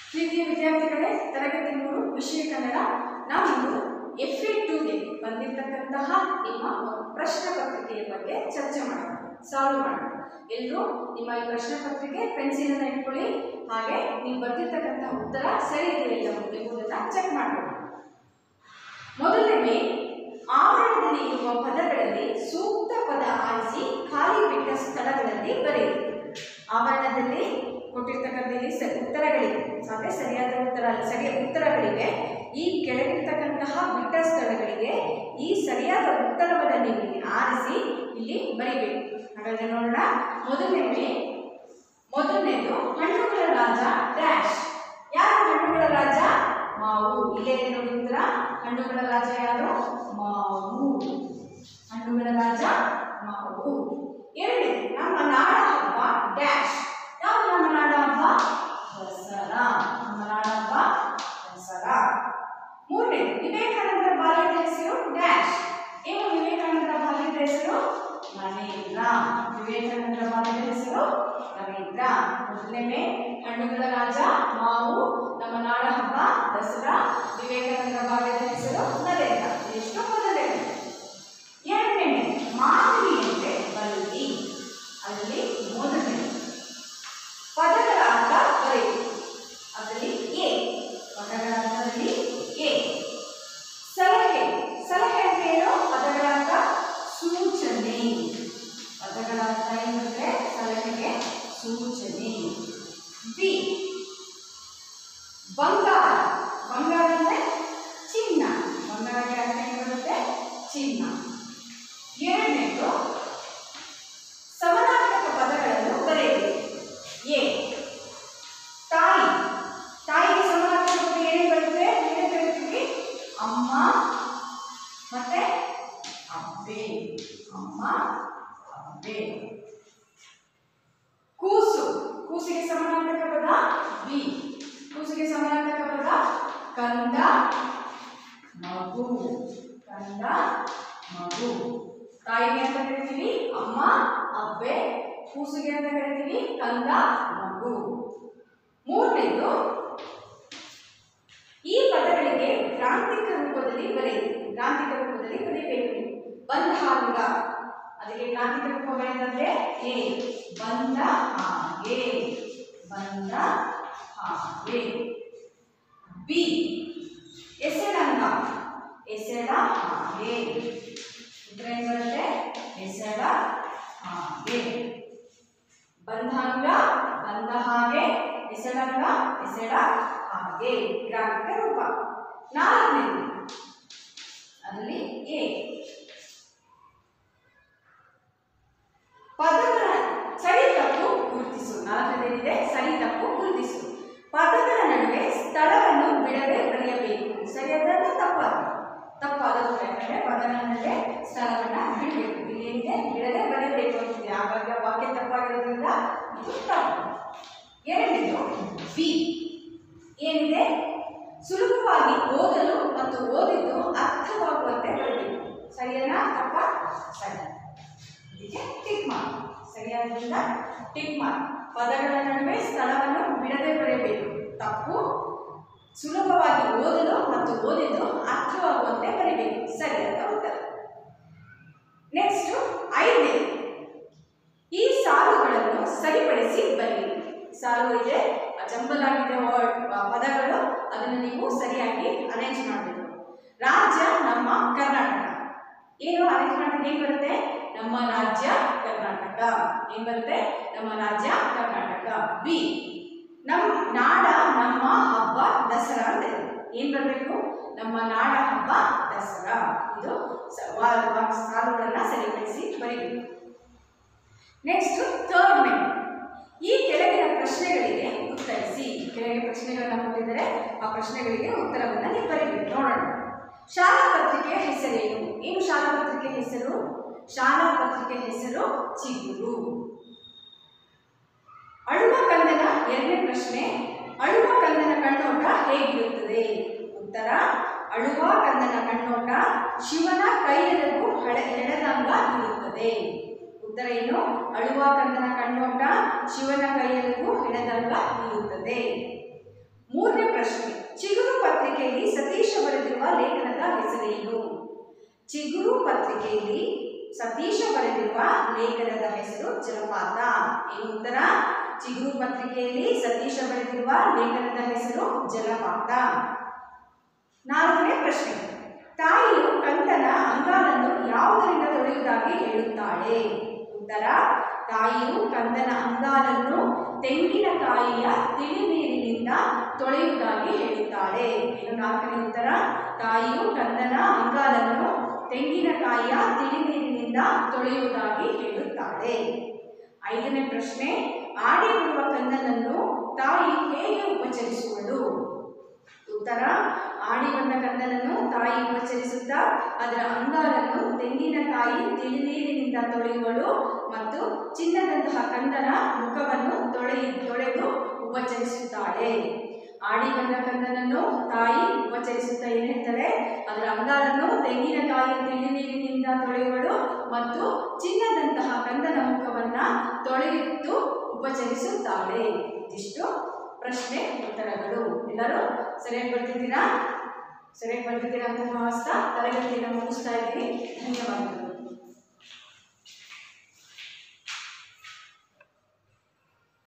ಪ್ರೀತಿಯ ವಿದ್ಯಾರ್ಥಿಗಳೇ ತರಗತಿ ಮೂರು ವಿಷಯ ಕನ್ನಡ ನಾವಿಂದು ಎಫ್ ಎ ಟೂಗೆ ಬಂದಿರತಕ್ಕಂತಹ ನಿಮ್ಮ ಪ್ರಶ್ನೆ ಪತ್ರಿಕೆಯ ಬಗ್ಗೆ ಚರ್ಚೆ ಮಾಡೋಣ ಸಾಲ್ವ್ ಮಾಡೋಣ ಎಲ್ಲರೂ ನಿಮ್ಮ ಈ ಪ್ರಶ್ನೆ ಪತ್ರಿಕೆ ಪೆನ್ಸಿಲ್ ಅನ್ನ ಇಟ್ಕೊಳ್ಳಿ ಹಾಗೆ ನೀವು ಬರ್ದಿರ್ತಕ್ಕಂತಹ ಉತ್ತರ ಸರಿ ಇದೆಯಲ್ಲ ಎಂಬುದನ್ನ ಚೆಕ್ ಮಾಡೋಣ ಮೊದಲನೇ ಆವರಣದಲ್ಲಿ ಇರುವ ಪದಗಳಲ್ಲಿ ಸೂಕ್ತ ಪದ ಆರಿಸಿ ಖಾಲಿ ಬಿಟ್ಟ ಸ್ಥಳಗಳಲ್ಲಿ ಬರೆಯಿರಿ ಆವರಣದಲ್ಲಿ ಕೊಟ್ಟಿರ್ತಕ್ಕಂಥ ಇಲ್ಲಿ ಸ ಉತ್ತರಗಳಿವೆ ಅಂದರೆ ಸರಿಯಾದ ಉತ್ತರ ಸರಿಯಾದ ಉತ್ತರಗಳಿವೆ ಈ ಕೆಳಗಿರ್ತಕ್ಕಂತಹ ಬಿಟ್ಟ ಸ್ಥಳಗಳಿಗೆ ಈ ಸರಿಯಾದ ಉತ್ತರವನ್ನು ನೀವು ಇಲ್ಲಿ ಆರಿಸಿ ಇಲ್ಲಿ ಬರಿಬೇಕು ಹಾಗಾದ್ರೆ ನೋಡೋಣ ಮೊದಲನೇ ಮೊದಲನೇದು ಹಣ್ಣುಗಳ ರಾಜ ಡ್ಯಾಶ್ ಯಾರು ಹಣ್ಣುಗಳ ರಾಜ ಮಾವು ಇಲ್ಲೇ ಇದೆ ನೋಡಿ ಉತ್ತರ ಹಣ್ಣುಗಳ ರಾಜ ಯಾರು ಮಾವು ಹಣ್ಣುಗಳ ರಾಜ ಮಾವು ಎರಡನೇ ನಮ್ಮ ನಾಡ ಹಬ್ಬ ಡ್ಯಾಶ್ ಯಾವುದು ನಮ್ಮ ನಾಡ ಹಬ್ಬ ದಸರಾ ನಮ್ಮ ನಾಡ ಹಬ್ಬ ದಸರಾ ಮೂರನೇ ವಿವೇಕಾನಂದರ ಬಾಲ್ಯದ ಹೆಸರು ಡ್ಯಾಶ್ ಏನು ವಿವೇಕಾನಂದರ ಬಾಲ್ಯದ ಹೆಸರು ನರೇಂದ್ರ ವಿವೇಕಾನಂದರ ಬಾಲ್ಯದ ಹೆಸರು ನರೇಂದ್ರ ಮೊದಲನೇ ಹಣ್ಣುಗಳ ರಾಜ ಮಾವು ನಮ್ಮ ನಾಡ ಹಬ್ಬ ದಸರಾ ವಿವೇಕಾನಂದರ ಬಾಲ್ಯದ ಹೆಸರು ನರೇಂದ್ರ ಎಷ್ಟು ಮೊದಲನೇ ಎರಡನೇ ಮಾದರಿಯಂತೆ ಬಲ್ಲಿ ಅಲ್ಲಿ ಮೊದಲನೇ ಪದಗಳ ಅರ್ಥ ಬರೆಯಿರಿ ಅದರಲ್ಲಿ ಎ ಪದಗಳ ಅರ್ಥದಲ್ಲಿ ಎ ಸಲಹೆ ಸಲಹೆ ಅಂತ ಏನು ಪದಗಳ ಅರ್ಥ ಸೂಚನೆ ಪದಗಳ ಅರ್ಥ ಏನಂದ್ರೆ ಸಲಹೆಗೆ ಸೂಚನೆ ಬಿ ಬಂಗಾರ ಬಂಗಾರ ಅಂದ್ರೆ ಚಿನ್ನ ಬಂಗಾರಕ್ಕೆ ಅರ್ಥ ಏನು ಬರುತ್ತೆ ಚಿನ್ನ ಎರಡನೇದು ಸಮನಾರ್ಥಕ ಪದಗಳನ್ನು ಬರೆಯಿರಿ ಎ ತಾಯಿ ತಾಯಿಗೆ ಸಮನಾರ್ಥಕ ಪದ ಏನೇನು ಬರುತ್ತೆ ಏನೇನು ಕರಿತೀವಿ ಅಮ್ಮ ಮತ್ತೆ ಅಬ್ಬೆ ಅಮ್ಮ ಅಬ್ಬೆ ಕೂಸು ಕೂಸಿಗೆ ಸಮಾನಾರ್ಥಕ ಪದ ಬಿ ಕೂಸಿಗೆ ಸಮಾನಾರ್ಥಕ ಪದ ಕಂದ ಮಗು ಕಂದ ಮಗು ತಾಯಿಗೆ ಅಂತ ಕರಿತೀವಿ ಅಮ್ಮ ಅಬ್ಬೆ ಕೂಸಿಗೆ ಅಂತ ಕರಿತೀವಿ ಕಂದ ಮಗು ಮೂರನೇದು ಈ ಪದಗಳಿಗೆ ಗ್ರಾಂಥಿಕ ರೂಪದಲ್ಲಿ ಬರೆಯಿರಿ ಗ್ರಾಂಥಿಕ ರೂಪದಲ್ಲಿ ಬರೆಯಬೇಕು ಬಂಧಾಂಗ ಅದಕ್ಕೆ ಗ್ರಾಂಥಿಕ ರೂಪಗಳೇನಂದ್ರೆ ಎ ಬಂದ ಹಾಗೆ ಬಂದ ಹಾಗೆ ಬಿ ಎಸೆಡಂಗ ಎಸೆಡ ಹಾಗೆ ಉತ್ತರ ಏನ್ ಬರುತ್ತೆ ಎಸೆಡ ಹಾಗೆ ಬಂಧಾಂಗ ಬಂದ ಹಾಗೆ ಎಸೆಡಂಗ ಎಸೆಡ ಹಾಗೆ ಗ್ರಾಂಥಿಕ ರೂಪ ನಾಲ್ಕನೇದು ಅದರಲ್ಲಿ ಎ ಪದಗಳ ಸರಿ ತಪ್ಪು ಗುರುತಿಸು ನಾಲ್ಕನೇದಿದೆ ಸರಿ ತಪ್ಪು ಗುರುತಿಸು ಪದಗಳ ನಡುವೆ ಸ್ಥಳವನ್ನು ಬಿಡದೆ ಬರೆಯಬೇಕು ಸರಿಯಾದ ತಪ್ಪಾದ ತಪ್ಪಾದ ಉತ್ತರ ಯಾಕಂದ್ರೆ ಪದಗಳ ನಡುವೆ ಸ್ಥಳವನ್ನ ಬಿಡಬೇಕು ಇಲ್ಲಿ ಏನಿದೆ ಬಿಡದೆ ಬರೆಯಬೇಕು ಅಂತಿದೆ ಆವಾಗ ವಾಕ್ಯ ತಪ್ಪಾಗಿರೋದ್ರಿಂದ ಇದು ತಪ್ಪು ಎರಡನೇದು ಬಿ ಏನಿದೆ ಸುಲಭವಾಗಿ ಓದಲು ಮತ್ತು ಓದಿದ್ದು ಅರ್ಥವಾಗುವಂತೆ ಬರಬೇಕು ಸರಿಯಲ್ಲ ತಪ್ಪ ಸರಿ ಇದಕ್ಕೆ ಟಿಕ್ ಮಾರ್ಕ್ ಸರಿಯಾದ್ರಿಂದ ಟಿಕ್ ಮಾರ್ಕ್ ಪದಗಳ ನಡುವೆ ಸ್ಥಳವನ್ನು ಬಿಡದೆ ಬರೆಯಬೇಕು ತಪ್ಪು ಸುಲಭವಾಗಿ ಓದಲು ಮತ್ತು ಓದಿದ್ದು ಅರ್ಥವಾಗುವಂತೆ ಬರೀಬೇಕು ಸರಿಯಾದ ಉತ್ತರ ನೆಕ್ಸ್ಟ್ ಐದನೇ ಈ ಸಾಲುಗಳನ್ನು ಸರಿಪಡಿಸಿ ಬನ್ನಿ ಸಾಲು ಇದೆ ಜಂಬಲ್ ಆಗಿದೆ ವರ್ಡ್ ಪದಗಳು ಅದನ್ನು ನೀವು ಸರಿಯಾಗಿ ಅರೇಂಜ್ ಮಾಡಬೇಕು ರಾಜ್ಯ ನಮ್ಮ ಕರ್ನಾಟಕ ಏನು ಅರೇಂಜ್ ಮಾಡಿದ್ರೆ ಏನ್ ಬರುತ್ತೆ ನಮ್ಮ ರಾಜ್ಯ ಕರ್ನಾಟಕ ಏನ್ ಬರುತ್ತೆ ನಮ್ಮ ರಾಜ್ಯ ಕರ್ನಾಟಕ ಬಿ ನಮ್ಮ ನಾಡ ನಮ್ಮ ಹಬ್ಬ ದಸರಾ ಅಂತ ಇದೆ ಏನ್ ಬರಬೇಕು ನಮ್ಮ ನಾಡ ಹಬ್ಬ ದಸರಾ ಇದು ಸ- ವಾ- ವಾ- ಸಾಲುಗಳನ್ನ ಸರಿಪಡಿಸಿ ಬರೀಬೇಕು ನೆಕ್ಸ್ಟ್ ಥರ್ಡ್ ಮೇನ್ ಈ ಕೆಳಗಿನ ಪ್ರಶ್ನೆಗಳಿಗೆ ಉತ್ತರಿಸಿ ಕೆಳಗೆ ಪ್ರಶ್ನೆಗಳನ್ನ ಕೊಟ್ಟಿದ್ದಾರೆ ಆ ಪ್ರಶ್ನೆಗಳಿಗೆ ಉತ್ತರವನ್ನ ನೀವು ಬರೀಬೇಕು ನೋಡೋಣ ಶಾಲಾ ಪತ್ರಿಕೆಯ ಹೆಸರೇನು ಏನು ಶಾಲಾ ಪತ್ರಿಕೆ ಹೆಸರು ಶಾಲಾ ಪತ್ರಿಕೆ ಹೆಸರು ಚಿಗುರು ಅಳುವ ಕಂದನ ಎರಡನೇ ಪ್ರಶ್ನೆ ಅಳುವ ಕಂದನ ಕಣ್ಣೋಟ ಹೇಗಿರುತ್ತದೆ ಉತ್ತರ ಅಳುವ ಕಂದನ ಕಣ್ಣೋಟ ಶಿವನ ಕೈಯೆಲುಬು ಹಳೆ ಎಳೆದಂಗ ಇರುತ್ತದೆ ಉತ್ತರ ಏನು ಅಳುವ ಕಂದನ ಕಣ್ಣೋಟ ಶಿವನ ಕೈಯೆಲುಬು ಹೆಣದಂಗ ಇರುತ್ತದೆ ಮೂರನೇ ಪ್ರಶ್ನೆ ಚಿಗುರು ಪತ್ರಿಕೆಯಲ್ಲಿ ಸತೀಶ ಬರೆದಿರುವ ಲೇಖನದ ಹೆಸರೇನು ಚಿಗುರು ಪತ್ರಿಕೆಯಲ್ಲಿ ಸತೀಶ ಬರೆದಿರುವ ಲೇಖನದ ಹೆಸರು ಜಲಪಾತ ಏನು ಉತ್ತರ ಚಿಗುರು ಪತ್ರಿಕೆಯಲ್ಲಿ ಸತೀಶ ಬರೆದಿರುವ ಲೇಖನದ ಹೆಸರು ಜಲಪಾತ ನಾಲ್ಕನೇ ಪ್ರಶ್ನೆ ತಾಯಿಯು ಕಂದನ ಅಂಗಾಲನ್ನು ಯಾವುದರಿಂದ ತೊಳೆಯುವುದಾಗಿ ಹೇಳುತ್ತಾಳೆ ಉತ್ತರ ತಾಯಿಯು ಕಂದನ ಅಂಗಾಲನ್ನು ತೆಂಗಿನಕಾಯಿಯ ತಿಳಿನೀರಿನಿಂದ ತೊಳೆಯುವುದಾಗಿ ಹೇಳುತ್ತಾಳೆ ಏನು ನಾಲ್ಕನೇ ಉತ್ತರ ತಾಯಿಯು ಕಂದನ ಅಂಗಾಲನ್ನು ತೆಂಗಿನಕಾಯಿಯ ತಿಳಿನೀರಿನಿಂದ ತೊಳೆಯುವುದಾಗಿ ಹೇಳುತ್ತಾಳೆ ಐದನೇ ಪ್ರಶ್ನೆ ಆಡಿ ಬಿಡುವ ಕಂದನನ್ನು ತಾಯಿ ಹೇಗೆ ಉಪಚರಿಸುವಳು ಉತ್ತರ ಆಡಿ ಬಂದ ಕಂದನನ್ನು ತಾಯಿ ಉಪಚರಿಸುತ್ತಾ ಅದರ ಅಂಗಾಲನ್ನು ತೆಂಗಿನಕಾಯಿ ತಿಳಿನೀರಿನಿಂದ ತೊಳೆಯುವಳು ಮತ್ತು ಚಿನ್ನದಂತಹ ಕಂದನ ಮುಖವನ್ನು ತೊಳೆಯಿ ತೊಳೆದು ಉಪಚರಿಸುತ್ತಾಳೆ ಆಡಿ ಬಂದ ಕಂದನನ್ನು ತಾಯಿ ಉಪಚರಿಸುತ್ತಾ ಏನು ಹೇಳ್ತಾಳೆ ಅದರ ಅಂಗಾಲನ್ನು ತೆಂಗಿನಕಾಯಿ ತಿಳಿನೀರಿನಿಂದ ತೊಳೆಯುವಳು ಮತ್ತು ಚಿನ್ನದಂತಹ ಕಂದನ ಮುಖವನ್ನ ತೊಳೆಯುತ್ತು ಉಪಚರಿಸುತ್ತಾಳೆ ಇದಿಷ್ಟು ಪ್ರಶ್ನೆ ಉತ್ತರಗಳು ಎಲ್ಲರೂ ಸರಿಯಾಗಿ ಬರ್ತಿದ್ದೀರಾ ಸರಿಯಾಗಿ ಬರ್ತಿದ್ದೀರಾ ಅಂತ ಭಾವಿಸ್ತಾ ತರಗತಿಯನ್ನು ಮುಗಿಸ್ತಾ ಇದ್ದೀನಿ ಧನ್ಯವಾದಗಳು